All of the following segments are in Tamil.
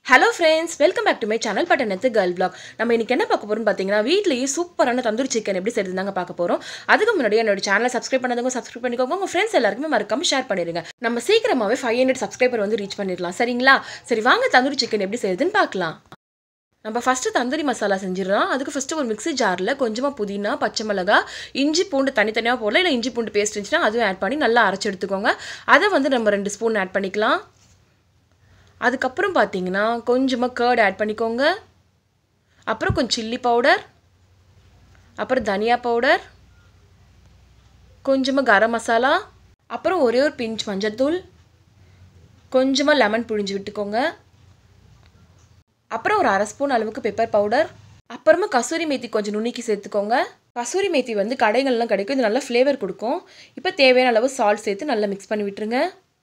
hello friends welcome back to my channel பட்டனத்து கேர்ள் பிளாக் நம்ம இன்னைக்கு என்ன பார்க்க போறோம்னு பார்த்தீங்கன்னா வீட்லேயே சூப்பரான தந்தூரி சிக்கன் எப்படி செய்யுதுதாங்க பார்க்க போகிறோம் அதுக்கு முன்னாடி என்னோட சேனலை சப்ஸ்கிரைப் பண்ணாதவங்க சப்ஸ்கிரைப் பண்ணிக்கோங்க உங்கள் ஃப்ரெண்ட்ஸ் எல்லாருக்குமே மறக்காம ஷேர் பண்ணிடுங்க நம்ம சீக்கிரமாகவே ஃபைவ் ஹண்ட்ரட் சப்ஸ்கிரைபர் வந்து ரீச் பண்ணிடலாம் சரிங்களா சரி வாங்க தந்தூரி சிக்கன் எப்படி செய்யுதுன்னு பார்க்கலாம் நம்ம ஃபஸ்ட்டு தந்தூரி மசாலா செஞ்சிடலாம் அதுக்கு ஃபஸ்ட்டு ஒரு மிக்ஸி ஜாரில் கொஞ்சமாக புதினா பச்சை மிளகா இஞ்சி பூண்டு தனித்தனியாக போடலாம் இல்லை இஞ்சி பூண்டு பேஸ்ட் இருந்துச்சுன்னா அதுவும் ஆட் பண்ணி நல்லா அரைச்சி எடுத்துக்கோங்க அதை வந்து நம்ம ரெண்டு ஸ்பூன் ஆட் பண்ணிக்கலாம் அதுக்கப்புறம் பார்த்தீங்கன்னா கொஞ்சமாக கேர்ட் ஆட் பண்ணிக்கோங்க அப்புறம் கொஞ்சம் சில்லி பவுடர் அப்புறம் தனியா பவுடர் கொஞ்சமாக கரம் மசாலா அப்புறம் ஒரே ஒரு பிஞ்ச் மஞ்சத்தூள் கொஞ்சமாக லெமன் புழிஞ்சு விட்டுக்கோங்க அப்புறம் ஒரு அரை ஸ்பூன் அளவுக்கு பெப்பர் பவுடர் அப்புறமா கசூரி மேத்தி கொஞ்சம் நுணுக்கி சேர்த்துக்கோங்க கசூரி மேத்தி வந்து கடைகள்லாம் கிடைக்கும் இது நல்லா ஃப்ளேவர் கொடுக்கும் இப்போ தேவையான அளவு சால்ட் சேர்த்து நல்லா மிக்ஸ் பண்ணி விட்டுருங்க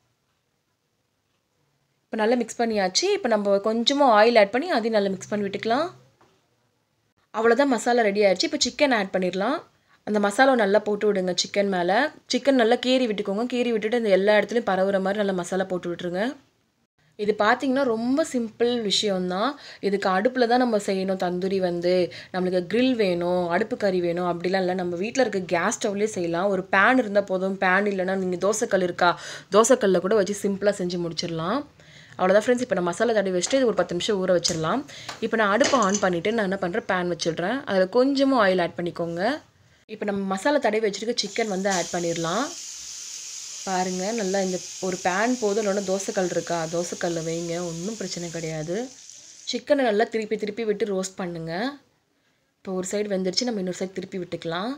இப்போ நல்லா மிக்ஸ் பண்ணியாச்சு இப்போ நம்ம கொஞ்சமாக ஆயில் ஆட் பண்ணி அதையும் நல்லா மிக்ஸ் பண்ணி விட்டுக்கலாம் அவ்வளோதான் மசாலா ரெடி ஆயிடுச்சு இப்போ சிக்கன் ஆட் பண்ணிடலாம் அந்த மசாலாவை நல்லா போட்டு விடுங்க சிக்கன் மேலே சிக்கன் நல்லா கீறி விட்டுக்கோங்க கீறி விட்டுட்டு இந்த எல்லா இடத்துலையும் பரவுற மாதிரி நல்லா மசாலா போட்டு விட்டுருங்க இது பார்த்திங்கன்னா ரொம்ப சிம்பிள் விஷயம்தான் இதுக்கு அடுப்பில் தான் நம்ம செய்யணும் தந்தூரி வந்து நம்மளுக்கு க்ரில் வேணும் அடுப்பு கறி வேணும் அப்படிலாம் இல்லை நம்ம வீட்டில் இருக்க கேஸ் ஸ்டவ்லேயே செய்யலாம் ஒரு பேன் இருந்தால் போதும் பேன் இல்லைன்னா நீங்கள் தோசைக்கல் இருக்கா தோசைக்கல்லில் கூட வச்சு சிம்பிளாக செஞ்சு முடிச்சிடலாம் அவ்வளோதான் ஃப்ரெண்ட்ஸ் இப்போ நான் மசாலா தடவி வச்சுட்டு இது ஒரு பத்து நிமிஷம் ஊற வச்சிடலாம் இப்போ நான் அடுப்பை ஆன் பண்ணிவிட்டு நான் என்ன பண்ணுறேன் பேன் வச்சிடுறேன் அதில் கொஞ்சமாக ஆயில் ஆட் பண்ணிக்கோங்க இப்போ நம்ம மசாலா தடவி வச்சுருக்க சிக்கன் வந்து ஆட் பண்ணிடலாம் பாருங்கள் நல்லா இந்த ஒரு பேன் போதும் இல்லைன்னா தோசைக்கல் இருக்கா தோசைக்கல்ல வைங்க ஒன்றும் பிரச்சனை கிடையாது சிக்கனை நல்லா திருப்பி திருப்பி விட்டு ரோஸ்ட் பண்ணுங்கள் இப்போ ஒரு சைடு வெந்துருச்சு நம்ம இன்னொரு சைடு திருப்பி விட்டுக்கலாம்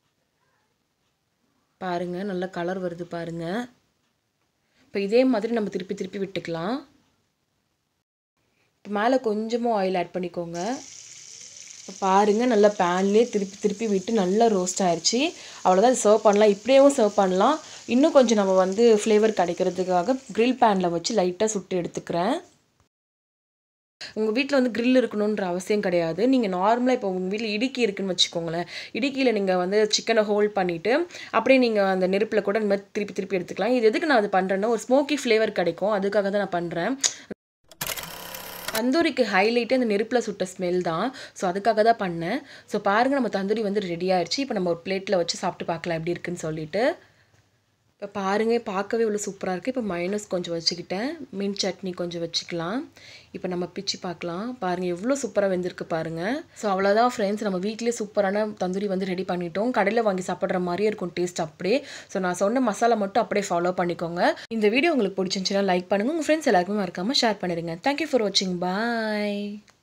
பாருங்கள் நல்லா கலர் வருது பாருங்கள் இப்போ இதே மாதிரி நம்ம திருப்பி திருப்பி விட்டுக்கலாம் இப்போ மேலே கொஞ்சமாக ஆயில் ஆட் பண்ணிக்கோங்க இப்போ பாருங்கள் நல்லா பேன்லேயே திருப்பி திருப்பி விட்டு நல்லா ரோஸ்ட் ஆயிடுச்சு அவ்வளோதான் இது சர்வ் பண்ணலாம் இப்படியேவும் சர்வ் பண்ணலாம் இன்னும் கொஞ்சம் நம்ம வந்து ஃப்ளேவர் கிடைக்கிறதுக்காக க்ரில் பேனில் வச்சு லைட்டாக சுட்டு எடுத்துக்கிறேன் உங்கள் வீட்டில் வந்து க்ரில் இருக்கணுன்ற அவசியம் கிடையாது நீங்கள் நார்மலாக இப்போ உங்கள் வீட்டில் இடுக்கி இருக்குன்னு வச்சுக்கோங்களேன் இடுக்கியில் நீங்கள் வந்து சிக்கனை ஹோல்ட் பண்ணிவிட்டு அப்படியே நீங்கள் அந்த நெருப்பில் கூட இந்த மாதிரி திருப்பி திருப்பி எடுத்துக்கலாம் இது எதுக்கு நான் அது பண்ணுறேன்னா ஒரு ஸ்மோக்கி ஃப்ளேவர் கிடைக்கும் அதுக்காக தான் நான் பண்ணுறேன் தந்தூரிக்கு ஹைலைட்டே அந்த நெருப்பில் சுட்ட ஸ்மெல் தான் ஸோ அதுக்காக தான் பண்ணேன் ஸோ பாருங்கள் நம்ம தந்தூரி வந்து ரெடி ஆயிடுச்சு இப்போ நம்ம ஒரு பிளேட்டில் வச்சு சாப்பிட்டு பார்க்கலாம் எப்படி இருக்குன்னு சொல்லிட்டு இப்போ பாருங்கள் பார்க்கவே இவ்வளோ சூப்பராக இருக்குது இப்போ மைனஸ் கொஞ்சம் வச்சுக்கிட்டேன் மீன் சட்னி கொஞ்சம் வச்சுக்கலாம் இப்போ நம்ம பிச்சு பார்க்கலாம் பாருங்கள் எவ்வளோ சூப்பராக வெந்திருக்கு பாருங்கள் ஸோ அவ்வளோதான் ஃப்ரெண்ட்ஸ் நம்ம வீட்லேயே சூப்பரான தந்தூரி வந்து ரெடி பண்ணிட்டோம் கடையில் வாங்கி சாப்பிட்ற மாதிரியே இருக்கும் டேஸ்ட் அப்படியே ஸோ நான் சொன்ன மசாலா மட்டும் அப்படியே ஃபாலோ பண்ணிக்கோங்க இந்த வீடியோ உங்களுக்கு பிடிச்சிருந்துச்சுன்னா லைக் பண்ணுங்கள் உங்கள் ஃப்ரெண்ட்ஸ் எல்லாருக்குமே மறக்காமல் ஷேர் பண்ணிடுங்க தேங்க்யூ ஃபார் வாட்சிங் பாய்